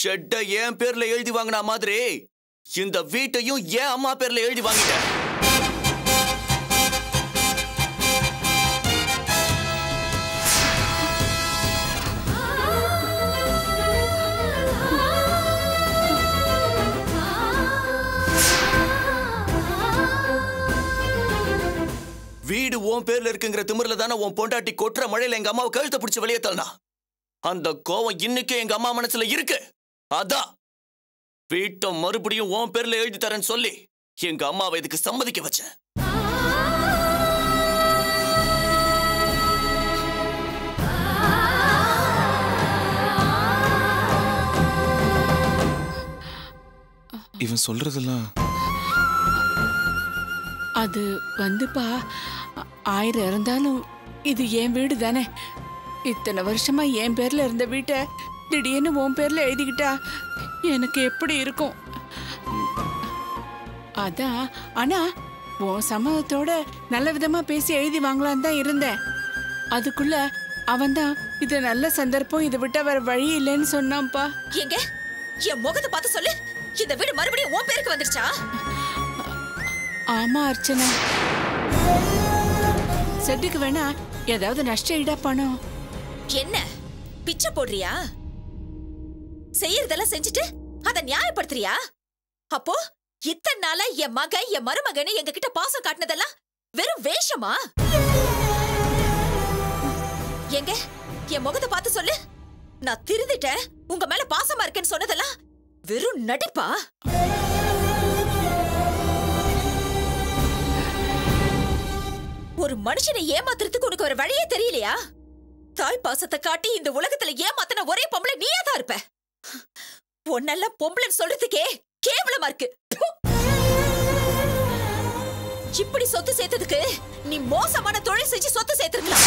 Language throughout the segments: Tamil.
ஷெட்டை என் பேர்ல எழுதி வாங்கின மாதிரி இந்த வீட்டையும் என் அம்மா பேர்ல எழுதி வாங்கிட்டேன் வீடு உன் பேர்ல இருக்குங்கிற திமிர்ல தானே உன் பொண்டாட்டி கொட்டுற மழையில எங்க அம்மாவை கழுத்தை பிடிச்சு வெளியே தள்ளனா அந்த கோவம் இன்னைக்கு எங்க அம்மா மனசுல இருக்கு அதான் வீட்டை மறுபடியும் உன் பேர்ல எழுதி தரேன்னு சொல்லி எங்க அம்மாவை இதுக்கு சம்மதிக்க வச்சேன் இவன் சொல்றதெல்லாம் அது வந்துப்பா ஆ- ஆயிரம் இருந்தாலும் இது என் வீடு தானே இத்தனை வருஷமா என் பேர்ல இருந்த வீட்டை திடீர்னு உன் பேர்ல எழுதிக்கிட்டா எனக்கு எப்படி இருக்கும் அதான் ஆனா உன் சம்மதத்தோட நல்ல விதமா பேசி எழுதி வாங்கலான்னு தான் இருந்தேன் அதுக்குள்ள அவன்தான் இது நல்ல சந்தர்ப்பம் இதை விட்டா வேற வழி இல்லைன்னு சொன்னான்ப்பா எங்க என் முகத்தை பார்த்து சொல்லு இந்த வீடு மறுபடியும் உன் பேருக்கு வந்துருச்சா ஆமா அர்ச்சனா செட்டுக்கு வேணா ஏதாவது நஷ்ட ஈடா பணம் என்ன பிச்சை போடுறியா செய்யறதெல்லாம் செஞ்சுட்டு அத நியாயப்படுத்துறியா அப்போ இத்தனை நாளா என் மகன் என் மருமகன்னு எங்க கிட்ட பாசம் காட்டினதெல்லாம் வெறும் வேஷமா எங்க என் முகத்தை பார்த்து சொல்லு நான் திருந்திட்டேன் உங்க மேல பாசமா இருக்கேன்னு சொன்னதெல்லாம் வெறும் நடிப்பா ஒரு மனுஷனை ஏமாத்துறதுக்கு உனக்கு ஒரு வழியே தெரியலையா தாய் பாசத்தை காட்டி இந்த உலகத்துல ஏமாத்தின ஒரே பொம்பளை நீயா தான் இருப்ப உன்னெல்லாம் பொம்பளைன்னு சொல்றதுக்கே கேவலமா இருக்கு ப்பு. இப்படி சொத்து சேர்த்ததுக்கு நீ மோசமான தொழில் செஞ்சு சொத்து சேர்த்திருக்கலாம்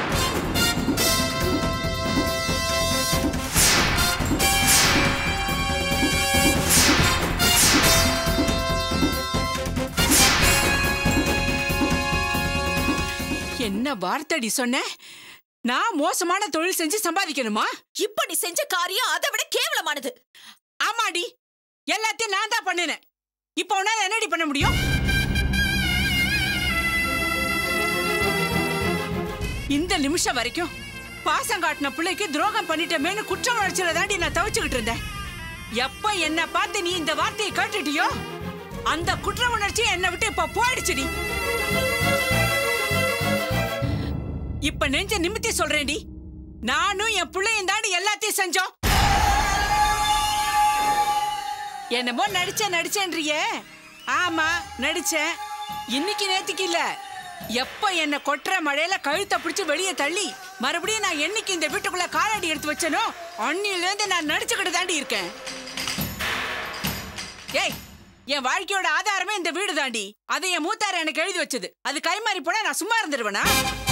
என்ன வார்த்தடி சொன்ன நான் மோசமான தொழில் செஞ்சு சம்பாதிக்கணுமா இப்ப நீ செஞ்ச காரியம் அதை விட கேவலமானது ஆமாடி எல்லாத்தையும் நான் தான் பண்ணினேன் இப்போ உன்னால என்னடி பண்ண முடியும் இந்த நிமிஷம் வரைக்கும் பாசம் காட்டின பிள்ளைக்கு துரோகம் பண்ணிட்டமேனு குற்ற உணர்ச்சியில தாண்டி நான் தவிச்சுக்கிட்டு இருந்தேன் எப்ப என்ன பார்த்து நீ இந்த வார்த்தையை கேட்டுட்டியோ அந்த குற்ற உணர்ச்சி என்னை விட்டு இப்ப போயிடுச்சுடி இப்ப நெஞ்ச நிமித்தி சொல்றேன்டி நானும் என் பிள்ளையும் தாண்டி எல்லாத்தையும் செஞ்சோம் என்னமோ நடிச்ச நடிச்சேன்றியே ஆமா நடிச்சேன் இன்னைக்கு நேத்துக்கு இல்ல எப்ப என்ன கொட்டுற மழையில கழுத்தை பிடிச்சு வெளியே தள்ளி மறுபடியும் நான் என்னைக்கு இந்த வீட்டுக்குள்ள காலடி எடுத்து வச்சனோ அன்னில இருந்து நான் நடிச்சுக்கிட்டு தாண்டி இருக்கேன் ஏய் என் வாழ்க்கையோட ஆதாரமே இந்த வீடு தாண்டி அதை என் மூத்தார் எனக்கு எழுதி வச்சது அது கைமாறி போனா நான் சும்மா இருந்துருவேனா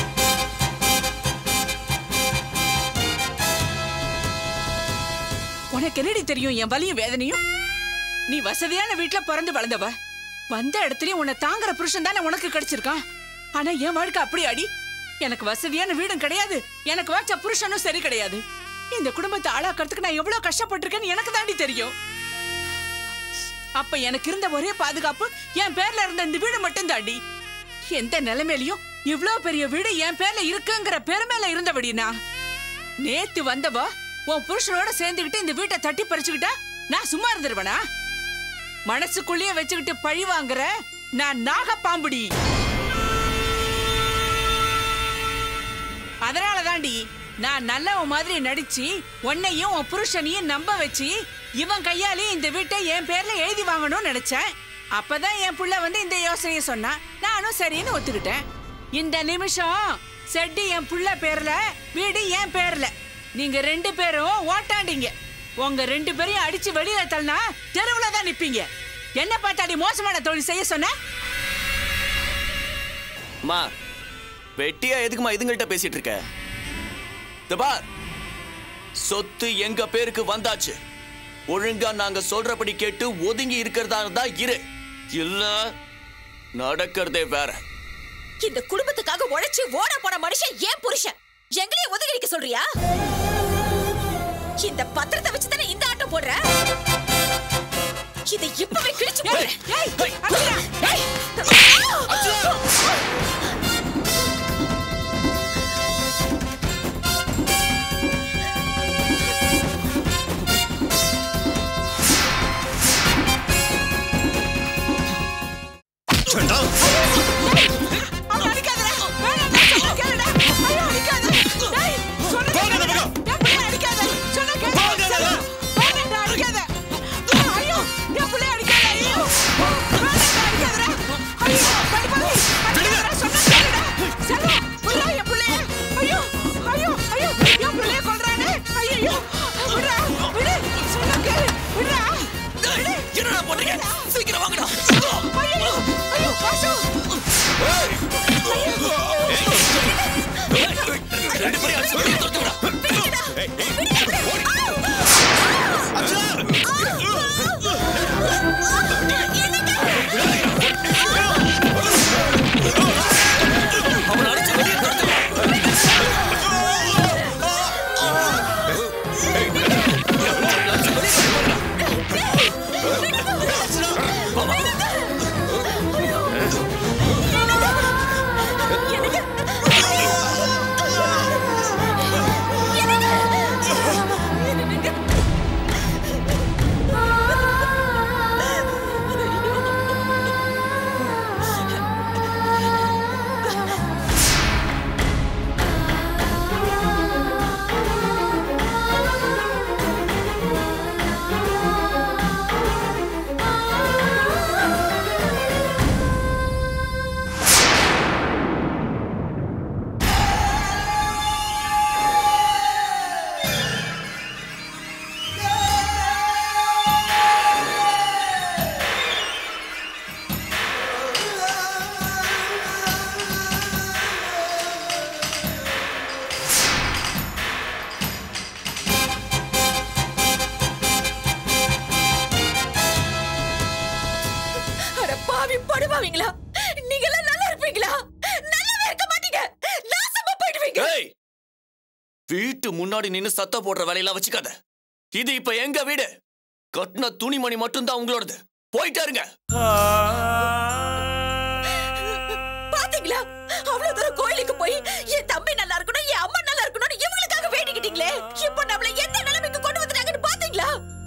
உனக்கு என்னடி தெரியும் என் வலியும் வேதனையும் நீ வசதியான வீட்ல பிறந்து வளர்ந்தவ வந்த இடத்துலயும் உன்னை தாங்குற புருஷன் தானே உனக்கு கிடைச்சிருக்கான் ஆனா என் வாழ்க்கை அப்படி அடி எனக்கு வசதியான வீடும் கிடையாது எனக்கு வச்ச புருஷனும் சரி கிடையாது இந்த குடும்பத்தை ஆளாக்கிறதுக்கு நான் எவ்வளவு கஷ்டப்பட்டிருக்கேன்னு எனக்கு தாண்டி தெரியும் அப்ப எனக்கு இருந்த ஒரே பாதுகாப்பு என் பேர்ல இருந்த இந்த வீடு மட்டும் தாண்டி எந்த நிலைமையிலயும் இவ்ளோ பெரிய வீடு என் பேர்ல இருக்குங்கிற பெருமையில இருந்தபடினா நேத்து வந்தவ உன் புருஷனோட சேர்ந்துகிட்டு இந்த வீட்டை தட்டி பறிச்சுக்கிட்டா நான் சும்மா இருந்துருவனா மனசுக்குள்ளேயே வச்சுக்கிட்டு பழி வாங்குற நான் நாகப்பாம்புடி அதனால தாண்டி நான் நல்லவன் மாதிரி நடிச்சு உன்னையும் உன் புருஷனையும் நம்ப வச்சு இவன் கையாலே இந்த வீட்டை என் பேர்ல எழுதி வாங்கணும்னு நினைச்சேன் அப்பதான் என் புள்ள வந்து இந்த யோசனையை சொன்னா நானும் சரின்னு ஒத்துக்கிட்டேன் இந்த நிமிஷம் செட்டி என் புள்ள பேர்ல வீடு என் பேர்ல நீங்க ரெண்டு பேரும் ஓட்டாண்டீங்க உங்க ரெண்டு பேரையும் அடிச்சு வெளியில தள்ளனா தெருவுல தான் நிப்பீங்க என்ன பார்த்தாடி மோசமான தொழில் செய்ய சொன்ன அம்மா வெட்டியா எதுக்குமா இதுங்கள்ட்ட பேசிட்டு இருக்க இந்த பார் சொத்து எங்க பேருக்கு வந்தாச்சு ஒழுங்கா நாங்க சொல்றபடி கேட்டு ஒதுங்கி இருக்கிறதா இருந்தா இரு இல்ல நடக்கிறதே வேற இந்த குடும்பத்துக்காக உழைச்சு ஓட போன மனுஷன் ஏன் புருஷன் எங்களையே ஒதுக்கி வைக்க சொல்றியா இந்த பத்திரத்தை வச்சு தானே இந்த ஆட்டம் போடுற இதை இப்பவே கிழிச்சு போடுறேன் ஏய், அர்ச்சனா, ஏய். அவனை அடிக்காதடா. வேணாம், நான் சொன்னா கேளுடா. ஐயோ, அடிக்காத. டேய், சொன்னா கேளுடா. என் பிள்ளைய அடிக்காத. சொன்னா கேளு. செல்வா, வேணாம்டா, அடிக்காத. ஐயோ, என் பிள்ளைய அடிக்காத. ஐயோ. வேணாம்டா, அடிக்காதடா. ஐயோ, படிப்பாவி, அடிக்காதடா. சொன்னா கேளுடா. செல்வா, விட்றா என் பிள்ளைய. ஐயோ, ஐயோ, ஐயோ, என் பிள்ளைய கொல்றானே. ஐயையோ, விட்றா, விடு. சொன்னா கேளு. விட்றா. விடு. என்னடா பண்றீங்க சீக்கிரம் வாங்கடா ஐயையோ, ஐயோ, வாசு. ரெண்டு பேரும் அடிச்சு வெளியே துரத்து விடா அவனை அடிச்சு வெளியே துரத்து விடா. அட பாவி படுவாவீங்களா நீங்க எல்லாம் நல்லா இருப்பீங்களா நல்லாவே இருக்க மாட்டீங்க நாசமா போயிடுவீங்க ஏய் வீட்டு முன்னாடி நின்னு சத்த போடுற வேலையெல்லாம் வச்சுக்காத இது இப்ப எங்க வீடு கட்டின துணிமணி மட்டும்தான் உங்களோடது போயிட்டே இருங்க பாத்தீங்களா அவ்வளவு தூரம் கோயிலுக்கு போய் என் தம்பி நல்லா இருக்கணும் என் அம்மா நல்லா இருக்கணும்னு இவங்களுக்காக வேண்டிக்கிட்டீங்களே இப்போ நம்மள எந்த நிலைமைக்கு கொண்டு வந்துட்டாங்கன்னு பாத்தீங்களா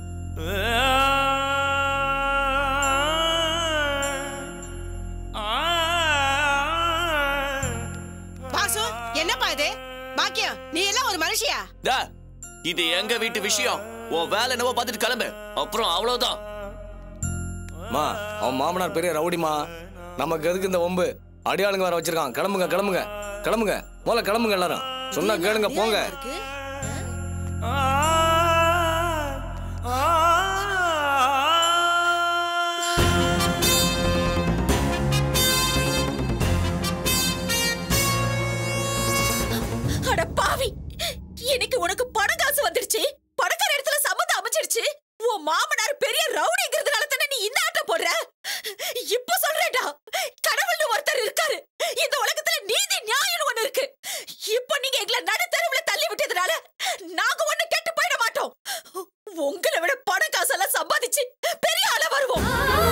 பாசு என்னப்பா இது பாக்கியம் நீ எல்லாம் ஒரு மனுஷியா டா, இது எங்க வீட்டு விஷயம் உன் வேலை என்னவோ பார்த்துட்டு கிளம்பு அப்புறம் அவ்வளவுதான் மா அவன் மாமனார் பெரிய ரவுடிமா நமக்கு எதுக்கு இந்த ஒம்பு அடியாளுங்க வேற வச்சிருக்கான் கிளம்புங்க கிளம்புங்க கிளம்புங்க முதல்ல கிளம்புங்க எல்லாரும் சொன்னா கேளுங்க போங்க அட பாவி இன்னைக்கு உனக்கு பணம் காசு வந்துடுச்சு பணக்கார இடத்துல சம்மந்தம் அமைச்சிருச்சு உன் மாமனார் பெரிய ரவுடிங்கிறதுனால தானே நீ இந்த ஆட்டம் போடுற இப்ப சொல்றேன்டா கடவுள்னு ஒருத்தர் இருக்காரு இந்த உலகத்துல நீதி நியாயம் ஒண்ணு இருக்கு இப்ப நீங்க எங்களை நடு தெருவுல தள்ளி விட்டதுனால நாங்க ஒண்ணு கெட்டு போயிட மாட்டோம் உங்களை விட பணம் காசெல்லாம் சம்பாதிச்சு பெரிய ஆளா வருவோம்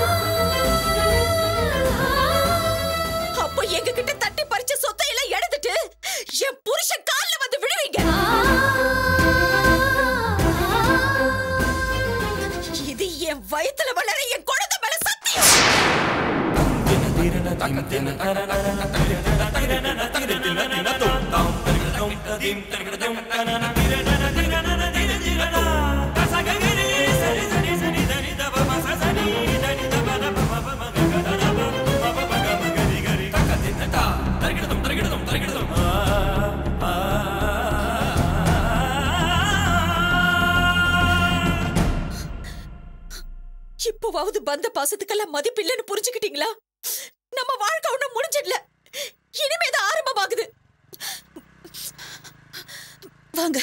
அப்ப எங்க கிட்ட தட்டி பறிச்ச சொத்தை எல்லாம் எடுத்துட்டு என் புருஷன் கால்ல வந்து விழுவீங்க இது என் வயித்துல வளர என் குழந்தை மேல சத்தியம் இப்போவாவது பந்த பாசத்துக்கெல்லாம் மதிப்பில்லைன்னு புரிஞ்சுக்கிட்டீங்களா நம்ம வாழ்க்கை ஒண்ணும் முடிஞ்சிடல இனிமேதான் ஆரம்பமாகுது வாங்க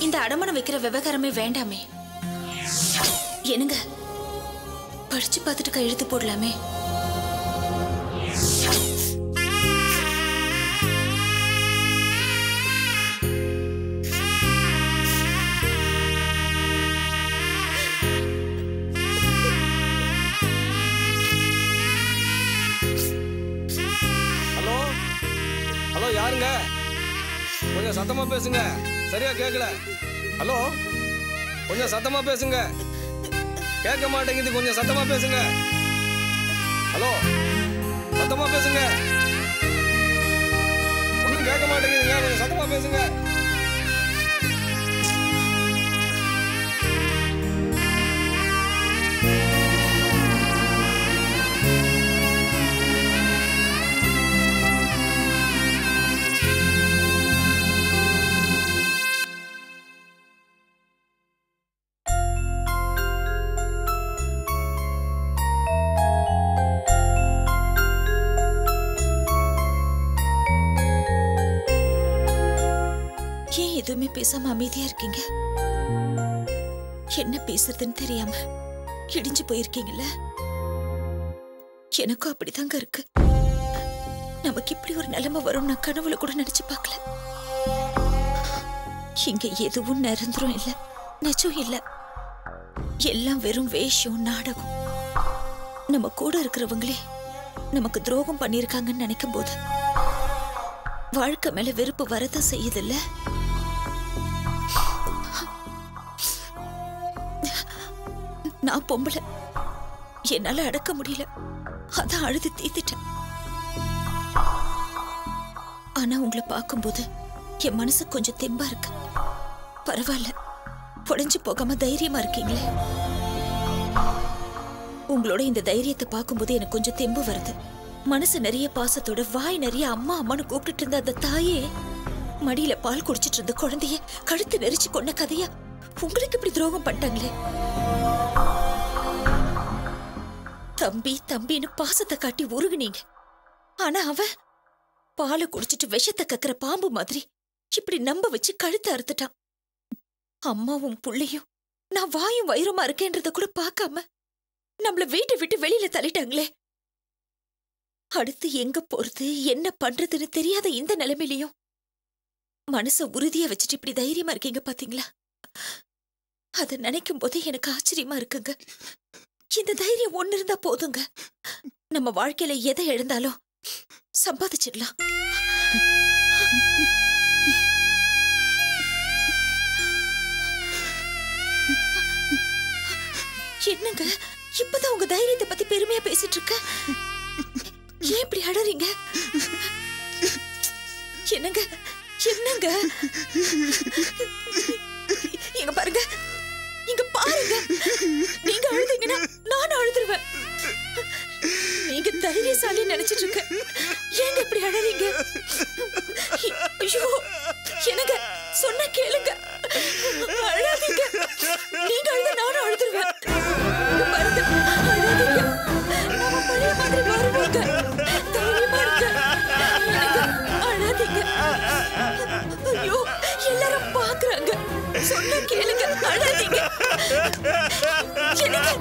இந்த அடமானம் வைக்கிற விவகாரமே வேண்டாமே என்னங்க படிச்சு பார்த்துட்டு கையெழுத்து போடலாமே ஹலோ ஹலோ யாருங்க கொஞ்சம் சத்தமா பேசுங்க சரியா கேட்கல ஹலோ கொஞ்சம் சத்தமா பேசுங்க கேட்க மாட்டேங்குது கொஞ்சம் சத்தமா பேசுங்க ஹலோ சத்தமா பேசுங்க ஒன்றும் கேட்க மாட்டேங்குதுங்க கொஞ்சம் சத்தமா பேசுங்க ஏன் எதுவுமே பேசாம அமைதியா இருக்கீங்க என்ன பேசுறதுன்னு தெரியாம இடிஞ்சு போயிருக்கீங்கல்ல எனக்கும் அப்படிதாங்க இருக்கு நமக்கு இப்படி ஒரு நிலைமை வரும் நான் கனவுல கூட நினைச்சு பார்க்கல இங்க எதுவும் நிரந்தரம் இல்ல நிஜம் இல்ல எல்லாம் வெறும் வேஷம் நாடகம் நம்ம கூட இருக்கிறவங்களே நமக்கு துரோகம் பண்ணிருக்காங்கன்னு நினைக்கும் போது வாழ்க்கை மேல வெறுப்பு வரதான் செய்யுதுல்ல நான் பொம்பளை என்னால அடக்க முடியல அதான் அழுது தீத்திட்டேன் ஆனா உங்களை பார்க்கும்போது என் மனசு கொஞ்சம் தெம்பா இருக்கு பரவாயில்ல உடைஞ்சு போகாம தைரியமா இருக்கீங்களே உங்களோட இந்த தைரியத்தை பார்க்கும்போது எனக்கு கொஞ்சம் தெம்பு வருது மனசு நிறைய பாசத்தோட வாய் நிறைய அம்மா அம்மான்னு கூப்பிட்டுட்டு இருந்த அந்த தாயே மடியில பால் குடிச்சிட்டு இருந்த குழந்தைய கழுத்து நெரிச்சு கொன்ன கதையா உங்களுக்கு இப்படி துரோகம் பண்ணிட்டாங்களே தம்பி தம்பின்னு பாசத்தை காட்டி உருகுனீங்க ஆனா அவன் பாலை குடிச்சிட்டு விஷத்தை கக்கிற பாம்பு மாதிரி இப்படி நம்ப வச்சு கழுத்தை அறுத்துட்டான் அம்மாவும் புள்ளையும் நான் வாயும் வயிறுமா இருக்கேன்றத கூட பார்க்காம நம்மள வீட்டை விட்டு வெளியில தள்ளிட்டாங்களே அடுத்து எங்க போறது என்ன பண்றதுன்னு தெரியாத இந்த நிலைமையிலயும் மனச உறுதியா வச்சுட்டு இப்படி தைரியமா இருக்கீங்க பாத்தீங்களா அத நினைக்கும் போதே எனக்கு ஆச்சரியமா இருக்குங்க இந்த தைரியம் ஒண்ணு இருந்தா போதுங்க நம்ம வாழ்க்கையில எதை எழுந்தாலும் சம்பாதிச்சிடலாம் என்னங்க இப்பதான் உங்க தைரியத்தை பத்தி பெருமையா பேசிட்டு இருக்க ஏன் இப்படி அடறீங்க என்னங்க என்னங்க இங்க பாருங்க இங்க பாருங்க நீங்க அழுதீங்கன்னா நானும் அழுதுருவேன் நீங்க தைரியசாலி நினைச்சிட்டு இருக்க ஏங்க இப்படி அழறீங்க ஐயோ என்னங்க சொன்ன கேளுங்க அழாதீங்க நீங்க அழுத நானும் அழுதுருவேன் இங்க பாருங்க அழாதீங்க நாம பழைய மாதிரி வருவோங்க தைரியமா இருக்க எனக்கு அழாதீங்க ஐயோ எல்லாரும் பாக்குறாங்க சொன்ன கேளுங்க அழாதீங்க எனக்கு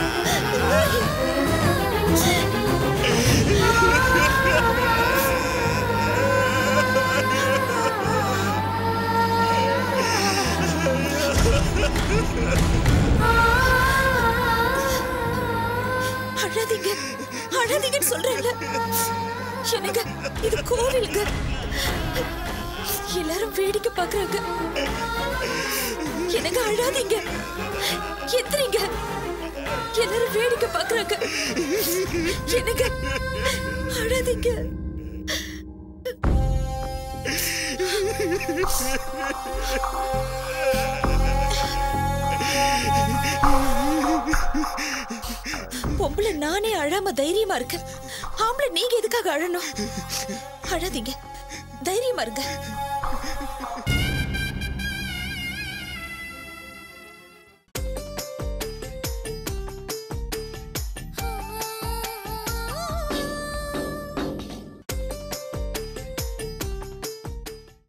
அழாதீங்க அழாதீங்கன்னு சொல்றேன்ல எனக்கு இது கோவிலுங்க எல்லாரும் வேடிக்கை பாக்குறாங்க எனக்கு அழாதீங்க எந்திரிங்க எல்லாரும் வேடிக்கை பாக்குறாங்க எனக்கு அழாதீங்க பொம்பளை நானே அழாம தைரியமா இருக்கேன் ஆம்பளை நீங்க எதுக்காக அழணும் அழாதீங்க தைரியமா இருங்க